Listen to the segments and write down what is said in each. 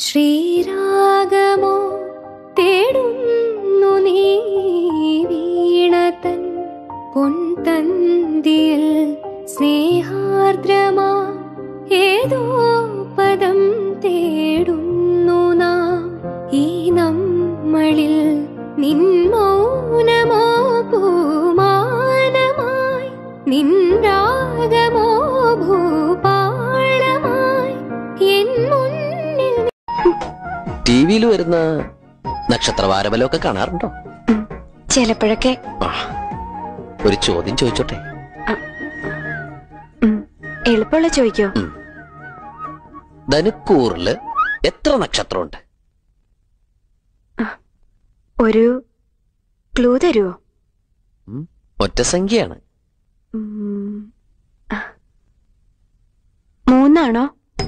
ശ്രീരാഗമോ തേടുന്നു നീ വീണതൻ പൊൻതന്തിയിൽ സ്നേഹാർദ്രമാ ഏതോ പദം തേടുന്നു നാം ഈ നമ്മളിൽ നിൻ മൗനമോ പൂമാനമായി നിൻ രാഗമോ ഭൂപാളമായി എൻ മുന്നിൽ ടി വിയിൽ വരുന്ന നക്ഷത്രവാരബലം ഒക്കെ കാണാറുണ്ടോ ചിലപ്പോഴൊക്കെ ആ ഒരു ചോദ്യം ചോദിച്ചോട്ടെ ഉം, എളുപ്പമുള്ള ചോദിക്കോ ധനുക്കൂറില് എത്ര നക്ഷത്രമുണ്ട് ഒരു ക്ലൂ തരുവോ ഉം, ഒറ്റ സംഖ്യയാണ് ഉം, ആ. മൂന്നാണോ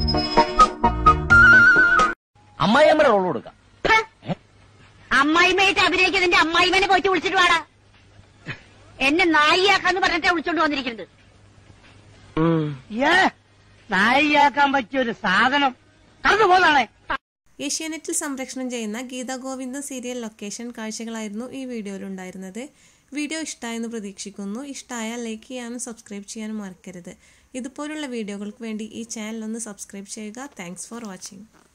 അമ്മായിയമ്മയുടെ റോൾ കൊടുക്കാം അമ്മായിമ്മയായിട്ട് അഭിനയിക്കുന്നതിന്റെ അമ്മായിമ്മനെ പോയിട്ട് വിളിച്ചിട്ട് വാടാ എന്നെ നായിയാക്കാന്ന് പറഞ്ഞിട്ടാ വിളിച്ചോണ്ട് വന്നിരിക്കുന്നത് ഏ നായിയാക്കാൻ പറ്റിയ ഒരു സാധനം കടന്നു പോന്നാണേ ഏഷ്യാനെറ്റിൽ സംപ്രേഷണം ചെയ്യുന്ന ഗീതാ ഗോവിന്ദം സീരിയൽ ലൊക്കേഷൻ കാഴ്ചകളായിരുന്നു ഈ വീഡിയോയിൽ ഉണ്ടായിരുന്നത് വീഡിയോ ഇഷ്ടമായെന്ന് പ്രതീക്ഷിക്കുന്നു ഇഷ്ടമായാൽ ലൈക്ക് ചെയ്യാനും സബ്സ്ക്രൈബ് ചെയ്യാനും മറക്കരുത് ഇതുപോലുള്ള വീഡിയോകൾക്ക് വേണ്ടി ഈ ചാനൽ ഒന്ന് സബ്സ്ക്രൈബ് ചെയ്യുക താങ്ക്സ് ഫോർ വാച്ചിങ്